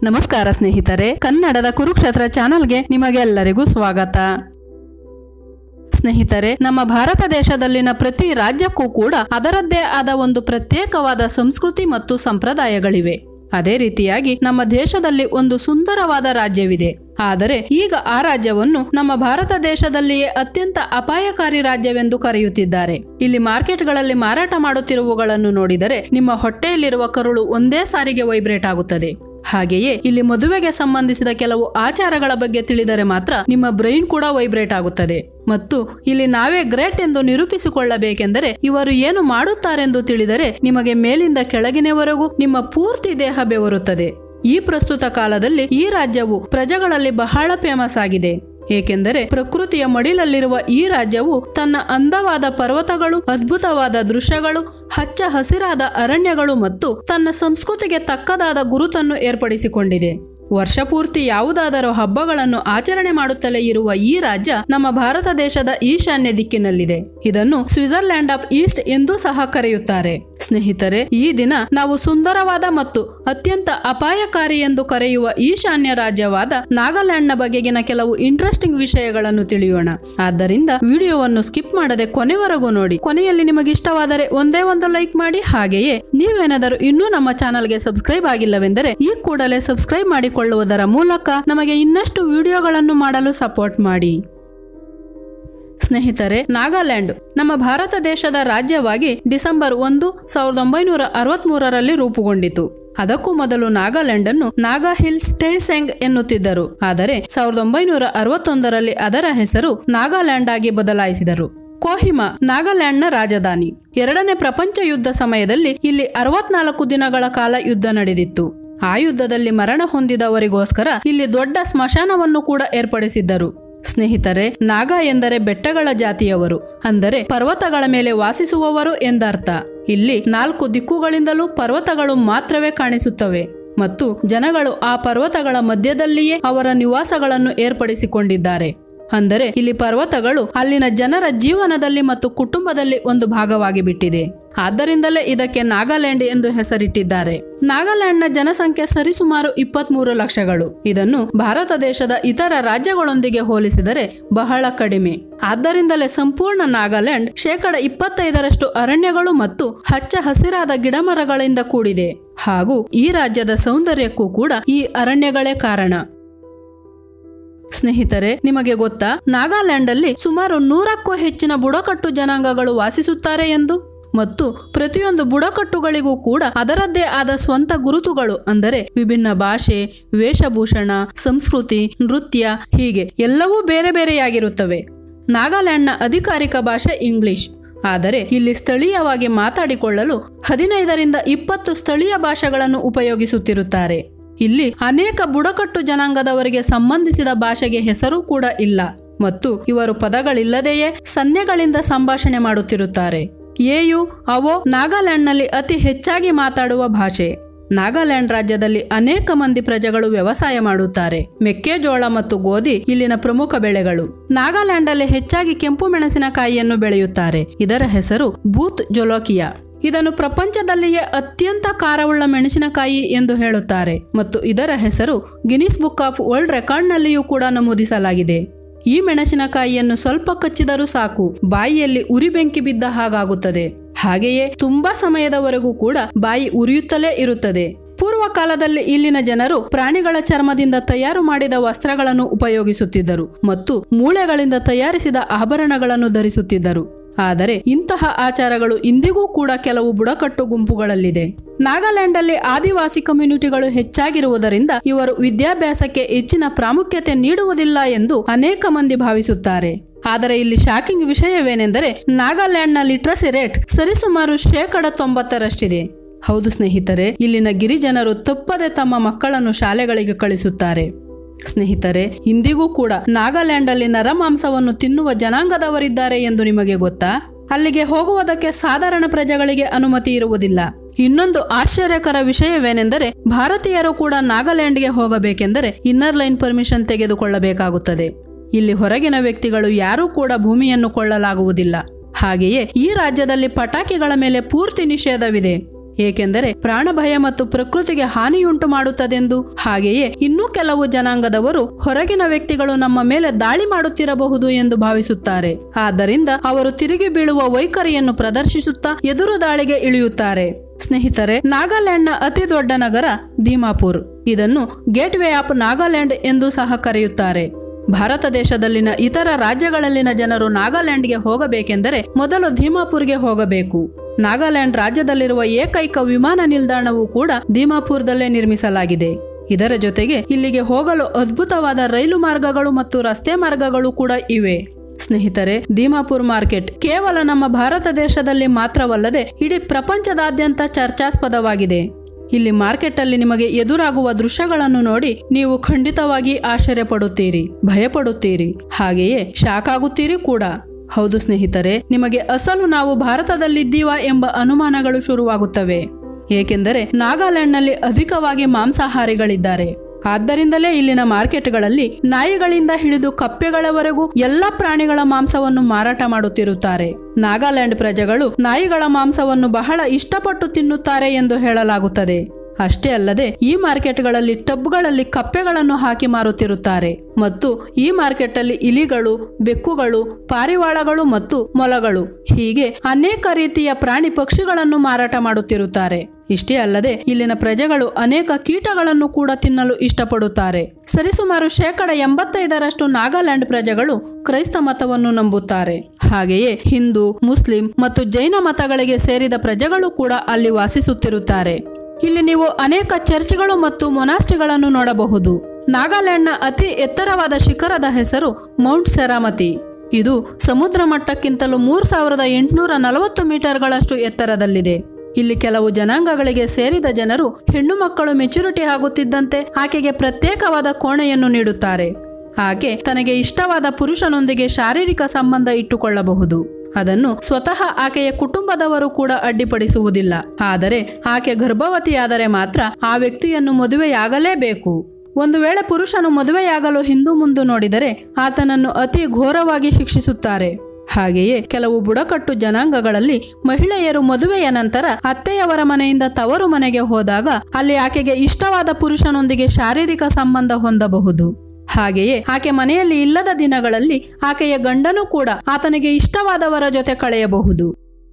ನಮಸ್ಕಾರ ಸ್ನೇಹಿತರೆ ಕನ್ನಡದ ಕುರುಕ್ಷೇತ್ರ ಚಾನೆಲ್ಗೆ ನಿಮಗೆಲ್ಲರಿಗೂ ಸ್ವಾಗತ ಸ್ನೇಹಿತರೆ ನಮ್ಮ ಭಾರತ ದೇಶದಲ್ಲಿನ ಪ್ರತಿ ರಾಜ್ಯಕ್ಕೂ ಕೂಡ ಅದರದ್ದೇ ಆದ ಒಂದು ಪ್ರತ್ಯೇಕವಾದ ಸಂಸ್ಕೃತಿ ಮತ್ತು ಸಂಪ್ರದಾಯಗಳಿವೆ ಅದೇ ರೀತಿಯಾಗಿ ನಮ್ಮ ದೇಶದಲ್ಲಿ ಒಂದು ಸುಂದರವಾದ ರಾಜ್ಯವಿದೆ ಆದರೆ ಈಗ ಆ ರಾಜ್ಯವನ್ನು ನಮ್ಮ ಭಾರತ ದೇಶದಲ್ಲಿಯೇ ಅತ್ಯಂತ ಅಪಾಯಕಾರಿ ರಾಜ್ಯವೆಂದು ಕರೆಯುತ್ತಿದ್ದಾರೆ ಇಲ್ಲಿ ಮಾರ್ಕೆಟ್ಗಳಲ್ಲಿ ಮಾರಾಟ ಮಾಡುತ್ತಿರುವುಗಳನ್ನು ನೋಡಿದರೆ ನಿಮ್ಮ ಹೊಟ್ಟೆಯಲ್ಲಿರುವ ಕರುಳು ಒಂದೇ ಸಾರಿಗೆ ವೈಬ್ರೇಟ್ ಆಗುತ್ತದೆ ಹಾಗೆಯೇ ಇಲ್ಲಿ ಮದುವೆಗೆ ಸಂಬಂಧಿಸಿದ ಕೆಲವು ಆಚಾರಗಳ ಬಗ್ಗೆ ತಿಳಿದರೆ ಮಾತ್ರ ನಿಮ್ಮ ಬ್ರೈನ್ ಕೂಡ ವೈಬ್ರೇಟ್ ಆಗುತ್ತದೆ ಮತ್ತು ಇಲ್ಲಿ ನಾವೇ ಗ್ರೇಟ್ ಎಂದು ನಿರೂಪಿಸಿಕೊಳ್ಳಬೇಕೆಂದರೆ ಇವರು ಏನು ಮಾಡುತ್ತಾರೆಂದು ತಿಳಿದರೆ ನಿಮಗೆ ಮೇಲಿಂದ ಕೆಳಗಿನವರೆಗೂ ನಿಮ್ಮ ಪೂರ್ತಿ ದೇಹ ಬೆವರುತ್ತದೆ ಈ ಪ್ರಸ್ತುತ ಕಾಲದಲ್ಲಿ ಈ ರಾಜ್ಯವು ಪ್ರಜೆಗಳಲ್ಲಿ ಬಹಳ ಫೇಮಸ್ ಆಗಿದೆ ಏಕೆಂದರೆ ಪ್ರಕೃತಿಯ ಮಡಿಲಲ್ಲಿರುವ ಈ ರಾಜ್ಯವು ತನ್ನ ಅಂದವಾದ ಪರ್ವತಗಳು ಅದ್ಭುತವಾದ ದೃಶ್ಯಗಳು ಹಚ್ಚ ಹಸಿರಾದ ಅರಣ್ಯಗಳು ಮತ್ತು ತನ್ನ ಸಂಸ್ಕೃತಿಗೆ ತಕ್ಕದಾದ ಗುರುತನ್ನು ಏರ್ಪಡಿಸಿಕೊಂಡಿದೆ ವರ್ಷಪೂರ್ತಿ ಯಾವುದಾದರೂ ಹಬ್ಬಗಳನ್ನು ಆಚರಣೆ ಮಾಡುತ್ತಲೇ ಇರುವ ಈ ರಾಜ್ಯ ನಮ್ಮ ಭಾರತ ದೇಶದ ಈಶಾನ್ಯ ದಿಕ್ಕಿನಲ್ಲಿದೆ ಇದನ್ನು ಸ್ವಿಟ್ಜರ್ಲ್ಯಾಂಡ್ ಆಫ್ ಈಸ್ಟ್ ಎಂದೂ ಸಹ ಕರೆಯುತ್ತಾರೆ ಸ್ನೇಹಿತರೆ ಈ ದಿನ ನಾವು ಸುಂದರವಾದ ಮತ್ತು ಅತ್ಯಂತ ಅಪಾಯಕಾರಿ ಎಂದು ಕರೆಯುವ ಈಶಾನ್ಯ ರಾಜ್ಯವಾದ ನಾಗಾಲ್ಯಾಂಡ್ನ ಬಗೆಗಿನ ಕೆಲವು ಇಂಟ್ರೆಸ್ಟಿಂಗ್ ವಿಷಯಗಳನ್ನು ತಿಳಿಯೋಣ ಆದ್ದರಿಂದ ವಿಡಿಯೋವನ್ನು ಸ್ಕಿಪ್ ಮಾಡದೆ ಕೊನೆವರೆಗೂ ನೋಡಿ ಕೊನೆಯಲ್ಲಿ ನಿಮಗೆ ಇಷ್ಟವಾದರೆ ಒಂದೇ ಒಂದು ಲೈಕ್ ಮಾಡಿ ಹಾಗೆಯೇ ನೀವೇನಾದರೂ ಇನ್ನೂ ನಮ್ಮ ಚಾನಲ್ಗೆ ಸಬ್ಸ್ಕ್ರೈಬ್ ಆಗಿಲ್ಲವೆಂದರೆ ಈ ಕೂಡಲೇ ಸಬ್ಸ್ಕ್ರೈಬ್ ಮಾಡಿಕೊಳ್ಳುವುದರ ಮೂಲಕ ನಮಗೆ ಇನ್ನಷ್ಟು ವಿಡಿಯೋಗಳನ್ನು ಮಾಡಲು ಸಪೋರ್ಟ್ ಮಾಡಿ ಸ್ನೇಹಿತರೆ ನಾಗಾಲ್ಯಾಂಡ್ ನಮ್ಮ ಭಾರತ ದೇಶದ ರಾಜ್ಯವಾಗಿ ಡಿಸೆಂಬರ್ ಒಂದು ಸಾವಿರದ ಒಂಬೈನೂರ ಅರವತ್ಮೂರರಲ್ಲಿ ರೂಪುಗೊಂಡಿತು ಅದಕ್ಕೂ ಮೊದಲು ನಾಗಾಲ್ಯಾಂಡ್ ಅನ್ನು ನಾಗಾ ಹಿಲ್ಸ್ ಟೈಸೆಂಗ್ ಎನ್ನುತ್ತಿದ್ದರು ಆದರೆ ಸಾವಿರದ ಒಂಬೈನೂರ ಅರವತ್ತೊಂದರಲ್ಲಿ ಅದರ ಹೆಸರು ನಾಗಾಲ್ಯಾಂಡ್ ಆಗಿ ಬದಲಾಯಿಸಿದರು ಕೋಹಿಮಾ ನಾಗಾಲ್ಯಾಂಡ್ನ ರಾಜಧಾನಿ ಎರಡನೇ ಪ್ರಪಂಚ ಯುದ್ಧ ಸಮಯದಲ್ಲಿ ಇಲ್ಲಿ ಅರವತ್ನಾಲ್ಕು ದಿನಗಳ ಕಾಲ ಯುದ್ಧ ನಡೆದಿತ್ತು ಆ ಯುದ್ಧದಲ್ಲಿ ಮರಣ ಹೊಂದಿದವರಿಗೋಸ್ಕರ ಇಲ್ಲಿ ದೊಡ್ಡ ಸ್ಮಶಾನವನ್ನು ಕೂಡ ಏರ್ಪಡಿಸಿದ್ದರು ಸ್ನೇಹಿತರೆ ನಾಗ ಎಂದರೆ ಬೆಟ್ಟಗಳ ಜಾತಿಯವರು ಅಂದರೆ ಪರ್ವತಗಳ ಮೇಲೆ ವಾಸಿಸುವವರು ಎಂದರ್ಥ ಇಲ್ಲಿ ನಾಲ್ಕು ದಿಕ್ಕುಗಳಿಂದಲೂ ಪರ್ವತಗಳು ಮಾತ್ರವೇ ಕಾಣಿಸುತ್ತವೆ ಮತ್ತು ಜನಗಳು ಆ ಪರ್ವತಗಳ ಮಧ್ಯದಲ್ಲಿಯೇ ಅವರ ನಿವಾಸಗಳನ್ನು ಏರ್ಪಡಿಸಿಕೊಂಡಿದ್ದಾರೆ ಅಂದರೆ ಇಲ್ಲಿ ಪರ್ವತಗಳು ಅಲ್ಲಿನ ಜನರ ಜೀವನದಲ್ಲಿ ಮತ್ತು ಕುಟುಂಬದಲ್ಲಿ ಒಂದು ಭಾಗವಾಗಿ ಬಿಟ್ಟಿದೆ ಆದ್ದರಿಂದಲೇ ಇದಕ್ಕೆ ನಾಗಾಲ್ಯಾಂಡ್ ಎಂದು ಹೆಸರಿಟ್ಟಿದ್ದಾರೆ ನಾಗಾಲ್ಯಾಂಡ್ನ ಜನಸಂಖ್ಯೆ ಸರಿಸುಮಾರು ಇಪ್ಪತ್ಮೂರು ಲಕ್ಷಗಳು ಇದನ್ನು ಭಾರತ ದೇಶದ ಇತರ ರಾಜ್ಯಗಳೊಂದಿಗೆ ಹೋಲಿಸಿದರೆ ಬಹಳ ಕಡಿಮೆ ಆದ್ದರಿಂದಲೇ ಸಂಪೂರ್ಣ ನಾಗಾಲ್ಯಾಂಡ್ ಶೇಕಡ ಇಪ್ಪತ್ತೈದರಷ್ಟು ಅರಣ್ಯಗಳು ಮತ್ತು ಹಚ್ಚ ಹಸಿರಾದ ಗಿಡಮರಗಳಿಂದ ಕೂಡಿದೆ ಹಾಗೂ ಈ ರಾಜ್ಯದ ಸೌಂದರ್ಯಕ್ಕೂ ಕೂಡ ಈ ಅರಣ್ಯಗಳೇ ಕಾರಣ ಸ್ನೇಹಿತರೆ ನಿಮಗೆ ಗೊತ್ತಾ ನಾಗಾಲ್ಯಾಂಡ್ ಅಲ್ಲಿ ಸುಮಾರು ನೂರಕ್ಕೂ ಹೆಚ್ಚಿನ ಬುಡಕಟ್ಟು ಜನಾಂಗಗಳು ವಾಸಿಸುತ್ತಾರೆ ಎಂದು ಮತ್ತು ಪ್ರತಿಯೊಂದು ಬುಡಕಟ್ಟುಗಳಿಗೂ ಕೂಡ ಅದರದ್ದೇ ಆದ ಸ್ವಂತ ಗುರುತುಗಳು ಅಂದರೆ ವಿಭಿನ್ನ ಭಾಷೆ ವೇಷಭೂಷಣ ಸಂಸ್ಕೃತಿ ನೃತ್ಯ ಹೀಗೆ ಎಲ್ಲವೂ ಬೇರೆ ಬೇರೆಯಾಗಿರುತ್ತವೆ ನಾಗಾಲ್ಯಾಂಡ್ನ ಅಧಿಕಾರಿಕ ಭಾಷೆ ಇಂಗ್ಲಿಷ್ ಆದರೆ ಇಲ್ಲಿ ಸ್ಥಳೀಯವಾಗಿ ಮಾತಾಡಿಕೊಳ್ಳಲು ಹದಿನೈದರಿಂದ ಇಪ್ಪತ್ತು ಸ್ಥಳೀಯ ಭಾಷೆಗಳನ್ನು ಉಪಯೋಗಿಸುತ್ತಿರುತ್ತಾರೆ ಇಲ್ಲಿ ಅನೇಕ ಬುಡಕಟ್ಟು ಜನಾಂಗದವರಿಗೆ ಸಂಬಂಧಿಸಿದ ಭಾಷೆಗೆ ಹೆಸರು ಕೂಡ ಇಲ್ಲ ಮತ್ತು ಇವರು ಪದಗಳಿಲ್ಲದೆಯೇ ಸನ್ನೆಗಳಿಂದ ಸಂಭಾಷಣೆ ಮಾಡುತ್ತಿರುತ್ತಾರೆ ಏಯು ಅವೋ ನಾಗಾಲ್ಯಾಂಡ್ನಲ್ಲಿ ಅತಿ ಹೆಚ್ಚಾಗಿ ಮಾತಾಡುವ ಭಾಷೆ ನಾಗಾಲ್ಯಾಂಡ್ ರಾಜ್ಯದಲ್ಲಿ ಅನೇಕ ಮಂದಿ ಪ್ರಜೆಗಳು ವ್ಯವಸಾಯ ಮಾಡುತ್ತಾರೆ ಮೆಕ್ಕೆಜೋಳ ಮತ್ತು ಗೋಧಿ ಇಲ್ಲಿನ ಪ್ರಮುಖ ಬೆಳೆಗಳು ನಾಗಾಲ್ಯಾಂಡಲ್ಲಿ ಹೆಚ್ಚಾಗಿ ಕೆಂಪು ಮೆಣಸಿನಕಾಯಿಯನ್ನು ಬೆಳೆಯುತ್ತಾರೆ ಇದರ ಹೆಸರು ಬೂತ್ ಜೊಲೋಕಿಯಾ ಇದನ್ನು ಪ್ರಪಂಚದಲ್ಲಿಯೇ ಅತ್ಯಂತ ಖಾರವುಳ್ಳ ಮೆಣಸಿನಕಾಯಿ ಎಂದು ಹೇಳುತ್ತಾರೆ ಮತ್ತು ಇದರ ಹೆಸರು ಗಿನಿಸ್ ಬುಕ್ ಆಫ್ ವರ್ಲ್ಡ್ ರೆಕಾರ್ಡ್ನಲ್ಲಿಯೂ ಕೂಡ ನಮೂದಿಸಲಾಗಿದೆ ಈ ಮೆಣಸಿನಕಾಯಿಯನ್ನು ಸ್ವಲ್ಪ ಕಚ್ಚಿದರೂ ಸಾಕು ಬಾಯಿಯಲ್ಲಿ ಉರಿ ಬೆಂಕಿ ಬಿದ್ದ ಹಾಗಾಗುತ್ತದೆ ಹಾಗೆಯೇ ತುಂಬಾ ಸಮಯದವರೆಗೂ ಕೂಡ ಬಾಯಿ ಉರಿಯುತ್ತಲೇ ಇರುತ್ತದೆ ಪೂರ್ವ ಕಾಲದಲ್ಲಿ ಇಲ್ಲಿನ ಜನರು ಪ್ರಾಣಿಗಳ ಚರ್ಮದಿಂದ ತಯಾರು ಮಾಡಿದ ವಸ್ತ್ರಗಳನ್ನು ಉಪಯೋಗಿಸುತ್ತಿದ್ದರು ಮತ್ತು ಮೂಳೆಗಳಿಂದ ತಯಾರಿಸಿದ ಆಭರಣಗಳನ್ನು ಧರಿಸುತ್ತಿದ್ದರು ಆದರೆ ಇಂತಹ ಆಚಾರಗಳು ಇಂದಿಗೂ ಕೂಡ ಕೆಲವು ಬುಡಕಟ್ಟು ಗುಂಪುಗಳಲ್ಲಿದೆ ನಾಗಾಲ್ಯಾಂಡಲ್ಲಿ ಆದಿವಾಸಿ ಕಮ್ಯುನಿಟಿಗಳು ಹೆಚ್ಚಾಗಿರುವುದರಿಂದ ಇವರು ವಿದ್ಯಾಭ್ಯಾಸಕ್ಕೆ ಹೆಚ್ಚಿನ ಪ್ರಾಮುಖ್ಯತೆ ನೀಡುವುದಿಲ್ಲ ಎಂದು ಅನೇಕ ಮಂದಿ ಭಾವಿಸುತ್ತಾರೆ ಆದರೆ ಇಲ್ಲಿ ಶಾಕಿಂಗ್ ವಿಷಯವೇನೆಂದರೆ ನಾಗಾಲ್ಯಾಂಡ್ನ ಲಿಟ್ರಸಿ ರೇಟ್ ಸರಿಸುಮಾರು ಶೇಕಡ ತೊಂಬತ್ತರಷ್ಟಿದೆ ಹೌದು ಸ್ನೇಹಿತರೆ ಇಲ್ಲಿನ ಗಿರಿಜನರು ತಪ್ಪದೆ ತಮ್ಮ ಮಕ್ಕಳನ್ನು ಶಾಲೆಗಳಿಗೆ ಕಳಿಸುತ್ತಾರೆ ಸ್ನೇಹಿತರೆ ಇಂದಿಗೂ ಕೂಡ ನಾಗಾಲ್ಯಾಂಡ್ ಅಲ್ಲಿ ನರಮಾಂಸವನ್ನು ತಿನ್ನುವ ಜನಾಂಗದವರಿದ್ದಾರೆ ಎಂದು ನಿಮಗೆ ಗೊತ್ತಾ ಅಲ್ಲಿಗೆ ಹೋಗುವುದಕ್ಕೆ ಸಾಧಾರಣ ಪ್ರಜೆಗಳಿಗೆ ಅನುಮತಿ ಇರುವುದಿಲ್ಲ ಇನ್ನೊಂದು ಆಶ್ಚರ್ಯಕರ ವಿಷಯವೇನೆಂದರೆ ಭಾರತೀಯರು ಕೂಡ ನಾಗಾಲ್ಯಾಂಡ್ಗೆ ಹೋಗಬೇಕೆಂದರೆ ಇನ್ನರ್ ಲೈನ್ ಪರ್ಮಿಷನ್ ತೆಗೆದುಕೊಳ್ಳಬೇಕಾಗುತ್ತದೆ ಇಲ್ಲಿ ಹೊರಗಿನ ವ್ಯಕ್ತಿಗಳು ಯಾರೂ ಕೂಡ ಭೂಮಿಯನ್ನು ಕೊಳ್ಳಲಾಗುವುದಿಲ್ಲ ಹಾಗೆಯೇ ಈ ರಾಜ್ಯದಲ್ಲಿ ಪಟಾಕಿಗಳ ಮೇಲೆ ಪೂರ್ತಿ ನಿಷೇಧವಿದೆ ಏಕೆಂದರೆ ಪ್ರಾಣ ಭಯ ಮತ್ತು ಪ್ರಕೃತಿಗೆ ಹಾನಿಯುಂಟು ಮಾಡುತ್ತದೆಂದು ಹಾಗೆಯೇ ಇನ್ನೂ ಕೆಲವು ಜನಾಂಗದವರು ಹೊರಗಿನ ವ್ಯಕ್ತಿಗಳು ನಮ್ಮ ಮೇಲೆ ದಾಳಿ ಮಾಡುತ್ತಿರಬಹುದು ಎಂದು ಭಾವಿಸುತ್ತಾರೆ ಆದ್ದರಿಂದ ಅವರು ತಿರುಗಿ ಬೀಳುವ ವೈಖರಿಯನ್ನು ಪ್ರದರ್ಶಿಸುತ್ತಾ ಎದುರು ದಾಳಿಗೆ ಇಳಿಯುತ್ತಾರೆ ಸ್ನೇಹಿತರೆ ನಾಗಾಲ್ಯಾಂಡ್ನ ಅತಿ ದೊಡ್ಡ ನಗರ ಧೀಮಾಪುರ್ ಇದನ್ನು ಗೇಟ್ ವೇ ಆಫ್ ನಾಗಾಲ್ಯಾಂಡ್ ಎಂದು ಸಹ ಕರೆಯುತ್ತಾರೆ ಭಾರತ ದೇಶದಲ್ಲಿನ ಇತರ ರಾಜ್ಯಗಳಲ್ಲಿನ ಜನರು ನಾಗಾಲ್ಯಾಂಡ್ಗೆ ಹೋಗಬೇಕೆಂದರೆ ಮೊದಲು ಧೀಮಾಪುರ್ಗೆ ಹೋಗಬೇಕು ನಾಗಾಲ್ಯಾಂಡ್ ರಾಜ್ಯದಲ್ಲಿರುವ ಏಕೈಕ ವಿಮಾನ ನಿಲ್ದಾಣವೂ ಕೂಡ ಧೀಮಾಪುರದಲ್ಲೇ ನಿರ್ಮಿಸಲಾಗಿದೆ ಇದರ ಜೊತೆಗೆ ಇಲ್ಲಿಗೆ ಹೋಗಲು ಅದ್ಭುತವಾದ ರೈಲು ಮಾರ್ಗಗಳು ಮತ್ತು ರಸ್ತೆ ಮಾರ್ಗಗಳು ಕೂಡ ಇವೆ ಸ್ನೇಹಿತರೆ ದೀಮಾಪುರ್ ಮಾರ್ಕೆಟ್ ಕೇವಲ ನಮ್ಮ ಭಾರತ ದೇಶದಲ್ಲಿ ಮಾತ್ರವಲ್ಲದೆ ಇಡೀ ಪ್ರಪಂಚದಾದ್ಯಂತ ಚರ್ಚಾಸ್ಪದವಾಗಿದೆ ಇಲ್ಲಿ ಮಾರ್ಕೆಟ್ ಅಲ್ಲಿ ನಿಮಗೆ ಎದುರಾಗುವ ದೃಶ್ಯಗಳನ್ನು ನೋಡಿ ನೀವು ಖಂಡಿತವಾಗಿ ಆಶ್ಚರ್ಯ ಪಡುತ್ತೀರಿ ಭಯಪಡುತ್ತೀರಿ ಹಾಗೆಯೇ ಶಾಕ್ ಆಗುತ್ತೀರಿ ಕೂಡ ಹೌದು ಸ್ನೇಹಿತರೆ ನಿಮಗೆ ಅಸಲು ನಾವು ಭಾರತದಲ್ಲಿದ್ದೀವಾ ಎಂಬ ಅನುಮಾನಗಳು ಶುರುವಾಗುತ್ತವೆ ಏಕೆಂದರೆ ನಾಗಾಲ್ಯಾಂಡ್ನಲ್ಲಿ ಅಧಿಕವಾಗಿ ಮಾಂಸಾಹಾರಿಗಳಿದ್ದಾರೆ ಆದ್ದರಿಂದಲೇ ಇಲ್ಲಿನ ಮಾರ್ಕೆಟ್ಗಳಲ್ಲಿ ನಾಯಿಗಳಿಂದ ಹಿಡಿದು ಕಪ್ಪೆಗಳವರೆಗೂ ಎಲ್ಲ ಪ್ರಾಣಿಗಳ ಮಾಂಸವನ್ನು ಮಾರಾಟ ಮಾಡುತ್ತಿರುತ್ತಾರೆ ನಾಗಾಲ್ಯಾಂಡ್ ಪ್ರಜೆಗಳು ನಾಯಿಗಳ ಮಾಂಸವನ್ನು ಬಹಳ ಇಷ್ಟಪಟ್ಟು ತಿನ್ನುತ್ತಾರೆ ಎಂದು ಹೇಳಲಾಗುತ್ತದೆ ಅಷ್ಟೇ ಅಲ್ಲದೆ ಈ ಮಾರ್ಕೆಟ್ಗಳಲ್ಲಿ ಟಬ್ಗಳಲ್ಲಿ ಕಪ್ಪೆಗಳನ್ನು ಹಾಕಿ ಮಾರುತ್ತಿರುತ್ತಾರೆ ಮತ್ತು ಈ ಮಾರ್ಕೆಟಲ್ಲಿ ಇಲಿಗಳು ಬೆಕ್ಕುಗಳು ಪಾರಿವಾಳಗಳು ಮತ್ತು ಮೊಲಗಳು ಹೀಗೆ ಅನೇಕ ರೀತಿಯ ಪ್ರಾಣಿ ಪಕ್ಷಿಗಳನ್ನು ಮಾರಾಟ ಮಾಡುತ್ತಿರುತ್ತಾರೆ ಇಷ್ಟೇ ಅಲ್ಲದೆ ಇಲ್ಲಿನ ಪ್ರಜೆಗಳು ಅನೇಕ ಕೀಟಗಳನ್ನು ಕೂಡ ತಿನ್ನಲು ಇಷ್ಟಪಡುತ್ತಾರೆ ಸರಿಸುಮಾರು ಶೇಕಡ ಎಂಬತ್ತೈದರಷ್ಟು ನಾಗಾಲ್ಯಾಂಡ್ ಪ್ರಜೆಗಳು ಕ್ರೈಸ್ತ ಮತವನ್ನು ನಂಬುತ್ತಾರೆ ಹಾಗೆಯೇ ಹಿಂದೂ ಮುಸ್ಲಿಂ ಮತ್ತು ಜೈನ ಮತಗಳಿಗೆ ಸೇರಿದ ಪ್ರಜೆಗಳು ಕೂಡ ಅಲ್ಲಿ ವಾಸಿಸುತ್ತಿರುತ್ತಾರೆ ಇಲ್ಲಿ ನೀವು ಅನೇಕ ಚರ್ಚ್ಗಳು ಮತ್ತು ಮೊನಾಸ್ಟಿಗಳನ್ನು ನೋಡಬಹುದು ನಾಗಾಲ್ಯಾಂಡ್ನ ಅತಿ ಎತ್ತರವಾದ ಶಿಖರದ ಹೆಸರು ಮೌಂಟ್ ಸೆರಾಮತಿ ಇದು ಸಮುದ್ರ ಮಟ್ಟಕ್ಕಿಂತಲೂ ಮೂರು ಸಾವಿರದ ಎಂಟುನೂರ ನಲವತ್ತು ಮೀಟರ್ಗಳಷ್ಟು ಎತ್ತರದಲ್ಲಿದೆ ಇಲ್ಲಿ ಕೆಲವು ಜನಾಂಗಗಳಿಗೆ ಸೇರಿದ ಜನರು ಹೆಣ್ಣು ಮಕ್ಕಳು ಮೆಚುರಿಟಿ ಆಗುತ್ತಿದ್ದಂತೆ ಆಕೆಗೆ ಪ್ರತ್ಯೇಕವಾದ ಕೋಣೆಯನ್ನು ನೀಡುತ್ತಾರೆ ಆಕೆ ತನಗೆ ಇಷ್ಟವಾದ ಪುರುಷನೊಂದಿಗೆ ಶಾರೀರಿಕ ಸಂಬಂಧ ಇಟ್ಟುಕೊಳ್ಳಬಹುದು ಅದನ್ನು ಸ್ವತಃ ಆಕೆಯ ಕುಟುಂಬದವರು ಕೂಡ ಅಡ್ಡಿಪಡಿಸುವುದಿಲ್ಲ ಆದರೆ ಆಕೆ ಗರ್ಭವತಿಯಾದರೆ ಮಾತ್ರ ಆ ವ್ಯಕ್ತಿಯನ್ನು ಮದುವೆಯಾಗಲೇಬೇಕು ಒಂದು ವೇಳೆ ಪುರುಷನು ಮದುವೆಯಾಗಲು ಹಿಂದು ಮುಂದು ನೋಡಿದರೆ ಆತನನ್ನು ಅತಿ ಘೋರವಾಗಿ ಶಿಕ್ಷಿಸುತ್ತಾರೆ ಹಾಗೆಯೇ ಕೆಲವು ಬುಡಕಟ್ಟು ಜನಾಂಗಗಳಲ್ಲಿ ಮಹಿಳೆಯರು ಮದುವೆಯ ನಂತರ ಅತ್ತೆಯವರ ಮನೆಯಿಂದ ತವರು ಮನೆಗೆ ಹೋದಾಗ ಅಲ್ಲಿ ಆಕೆಗೆ ಇಷ್ಟವಾದ ಪುರುಷನೊಂದಿಗೆ ಶಾರೀರಿಕ ಸಂಬಂಧ ಹೊಂದಬಹುದು ಹಾಗೆಯೇ ಆಕೆ ಮನೆಯಲ್ಲಿ ಇಲ್ಲದ ದಿನಗಳಲ್ಲಿ ಆಕೆಯ ಗಂಡನೂ ಕೂಡ ಆತನಿಗೆ ಇಷ್ಟವಾದವರ ಜೊತೆ ಕಳೆಯಬಹುದು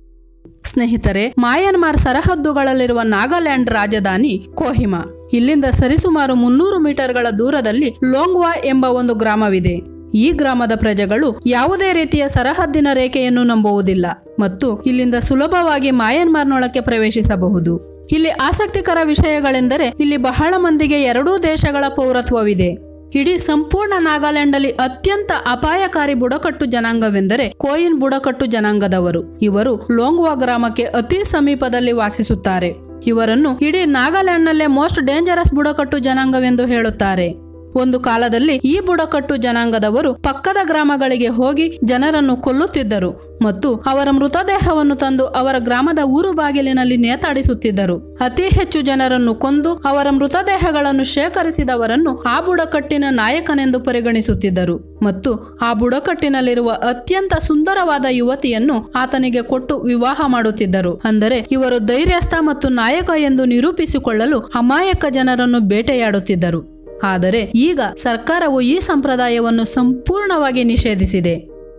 ಸ್ನೇಹಿತರೆ ಮಾಯನ್ಮಾರ್ ಸರಹದ್ದುಗಳಲ್ಲಿರುವ ನಾಗಾಲ್ಯಾಂಡ್ ರಾಜಧಾನಿ ಕೋಹಿಮಾ ಇಲ್ಲಿಂದ ಸರಿಸುಮಾರು ಮುನ್ನೂರು ಮೀಟರ್ಗಳ ದೂರದಲ್ಲಿ ಲೋಂಗ್ವಾ ಎಂಬ ಒಂದು ಗ್ರಾಮವಿದೆ ಈ ಗ್ರಾಮದ ಪ್ರಜೆಗಳು ಯಾವುದೇ ರೀತಿಯ ಸರಹದ್ದಿನ ರೇಖೆಯನ್ನು ನಂಬುವುದಿಲ್ಲ ಮತ್ತು ಇಲ್ಲಿಂದ ಸುಲಭವಾಗಿ ಮಾಯನ್ಮಾರ್ನೊಳಕ್ಕೆ ಪ್ರವೇಶಿಸಬಹುದು ಇಲ್ಲಿ ಆಸಕ್ತಿಕರ ವಿಷಯಗಳೆಂದರೆ ಇಲ್ಲಿ ಬಹಳ ಮಂದಿಗೆ ಎರಡೂ ದೇಶಗಳ ಪೌರತ್ವವಿದೆ ಇಡೀ ಸಂಪೂರ್ಣ ನಾಗಾಲ್ಯಾಂಡಲ್ಲಿ ಅತ್ಯಂತ ಅಪಾಯಕಾರಿ ಬುಡಕಟ್ಟು ಜನಾಂಗವೆಂದರೆ ಕೋಯಿನ್ ಬುಡಕಟ್ಟು ಜನಾಂಗದವರು ಇವರು ಲೋಂಗ್ವಾ ಗ್ರಾಮಕ್ಕೆ ಅತಿ ಸಮೀಪದಲ್ಲಿ ವಾಸಿಸುತ್ತಾರೆ ಇವರನ್ನು ಇಡೀ ನಾಗಾಲ್ಯಾಂಡ್ನಲ್ಲೇ ಮೋಸ್ಟ್ ಡೇಂಜರಸ್ ಬುಡಕಟ್ಟು ಜನಾಂಗವೆಂದು ಹೇಳುತ್ತಾರೆ ಒಂದು ಕಾಲದಲ್ಲಿ ಈ ಬುಡಕಟ್ಟು ಜನಾಂಗದವರು ಪಕ್ಕದ ಗ್ರಾಮಗಳಿಗೆ ಹೋಗಿ ಜನರನ್ನು ಕೊಲ್ಲುತ್ತಿದ್ದರು ಮತ್ತು ಅವರ ಮೃತದೇಹವನ್ನು ತಂದು ಅವರ ಗ್ರಾಮದ ಊರು ಬಾಗಿಲಿನಲ್ಲಿ ನೇತಾಡಿಸುತ್ತಿದ್ದರು ಅತಿ ಹೆಚ್ಚು ಜನರನ್ನು ಕೊಂದು ಅವರ ಮೃತದೇಹಗಳನ್ನು ಶೇಖರಿಸಿದವರನ್ನು ಆ ಬುಡಕಟ್ಟಿನ ನಾಯಕನೆಂದು ಪರಿಗಣಿಸುತ್ತಿದ್ದರು ಮತ್ತು ಆ ಬುಡಕಟ್ಟಿನಲ್ಲಿರುವ ಅತ್ಯಂತ ಸುಂದರವಾದ ಯುವತಿಯನ್ನು ಆತನಿಗೆ ಕೊಟ್ಟು ವಿವಾಹ ಮಾಡುತ್ತಿದ್ದರು ಅಂದರೆ ಇವರು ಧೈರ್ಯಸ್ಥ ಮತ್ತು ನಾಯಕ ಎಂದು ನಿರೂಪಿಸಿಕೊಳ್ಳಲು ಅಮಾಯಕ ಜನರನ್ನು ಬೇಟೆಯಾಡುತ್ತಿದ್ದರು ಆದರೆ ಈಗ ಸರ್ಕಾರವು ಈ ಸಂಪ್ರದಾಯವನ್ನು ಸಂಪೂರ್ಣವಾಗಿ ನಿಷೇಧಿಸಿದೆ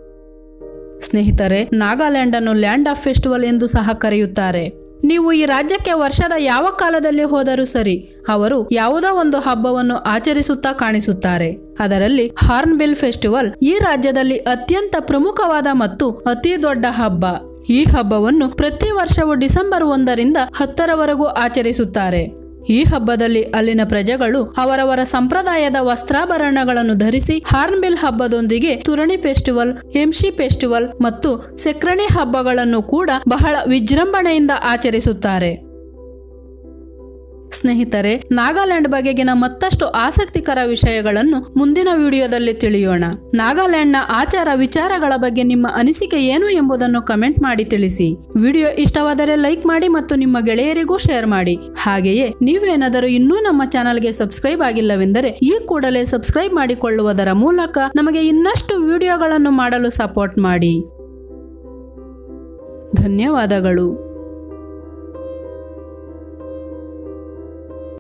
ಸ್ನೇಹಿತರೆ ನಾಗಾಲ್ಯಾಂಡ್ ಅನ್ನು ಲ್ಯಾಂಡ್ ಆಫ್ ಫೆಸ್ಟಿವಲ್ ಎಂದು ಸಹ ಕರೆಯುತ್ತಾರೆ ನೀವು ಈ ರಾಜ್ಯಕ್ಕೆ ವರ್ಷದ ಯಾವ ಕಾಲದಲ್ಲಿ ಹೋದರೂ ಸರಿ ಅವರು ಯಾವುದೋ ಒಂದು ಹಬ್ಬವನ್ನು ಆಚರಿಸುತ್ತಾ ಕಾಣಿಸುತ್ತಾರೆ ಅದರಲ್ಲಿ ಹಾರ್ನ್ಬಿಲ್ ಫೆಸ್ಟಿವಲ್ ಈ ರಾಜ್ಯದಲ್ಲಿ ಅತ್ಯಂತ ಪ್ರಮುಖವಾದ ಮತ್ತು ಅತಿ ದೊಡ್ಡ ಹಬ್ಬ ಈ ಹಬ್ಬವನ್ನು ಪ್ರತಿ ವರ್ಷವೂ ಡಿಸೆಂಬರ್ ಒಂದರಿಂದ ಹತ್ತರವರೆಗೂ ಆಚರಿಸುತ್ತಾರೆ ಈ ಹಬ್ಬದಲ್ಲಿ ಅಲ್ಲಿನ ಪ್ರಜೆಗಳು ಅವರವರ ಸಂಪ್ರದಾಯದ ವಸ್ತ್ರಾಭರಣಗಳನ್ನು ಧರಿಸಿ ಹಾರ್ನ್ಬಿಲ್ ಹಬ್ಬದೊಂದಿಗೆ ತುರಣಿ ಫೆಸ್ಟಿವಲ್ ಎಂಶಿ ಫೆಸ್ಟಿವಲ್ ಮತ್ತು ಸೆಕ್ರಣಿ ಹಬ್ಬಗಳನ್ನು ಕೂಡ ಬಹಳ ವಿಜೃಂಭಣೆಯಿಂದ ಆಚರಿಸುತ್ತಾರೆ ಸ್ನೇಹಿತರೆ ನಾಗಾಲ್ಯಾಂಡ್ ಬಗೆಗಿನ ಮತ್ತಷ್ಟು ಆಸಕ್ತಿಕರ ವಿಷಯಗಳನ್ನು ಮುಂದಿನ ವಿಡಿಯೋದಲ್ಲಿ ತಿಳಿಯೋಣ ನಾಗಾಲ್ಯಾಂಡ್ನ ಆಚಾರ ವಿಚಾರಗಳ ಬಗ್ಗೆ ನಿಮ್ಮ ಅನಿಸಿಕೆ ಏನು ಎಂಬುದನ್ನು ಕಮೆಂಟ್ ಮಾಡಿ ತಿಳಿಸಿ ವಿಡಿಯೋ ಇಷ್ಟವಾದರೆ ಲೈಕ್ ಮಾಡಿ ಮತ್ತು ನಿಮ್ಮ ಗೆಳೆಯರಿಗೂ ಶೇರ್ ಮಾಡಿ ಹಾಗೆಯೇ ನೀವೇನಾದರೂ ಇನ್ನೂ ನಮ್ಮ ಚಾನಲ್ಗೆ ಸಬ್ಸ್ಕ್ರೈಬ್ ಆಗಿಲ್ಲವೆಂದರೆ ಈ ಕೂಡಲೇ ಸಬ್ಸ್ಕ್ರೈಬ್ ಮಾಡಿಕೊಳ್ಳುವುದರ ಮೂಲಕ ನಮಗೆ ಇನ್ನಷ್ಟು ವಿಡಿಯೋಗಳನ್ನು ಮಾಡಲು ಸಪೋರ್ಟ್ ಮಾಡಿ ಧನ್ಯವಾದಗಳು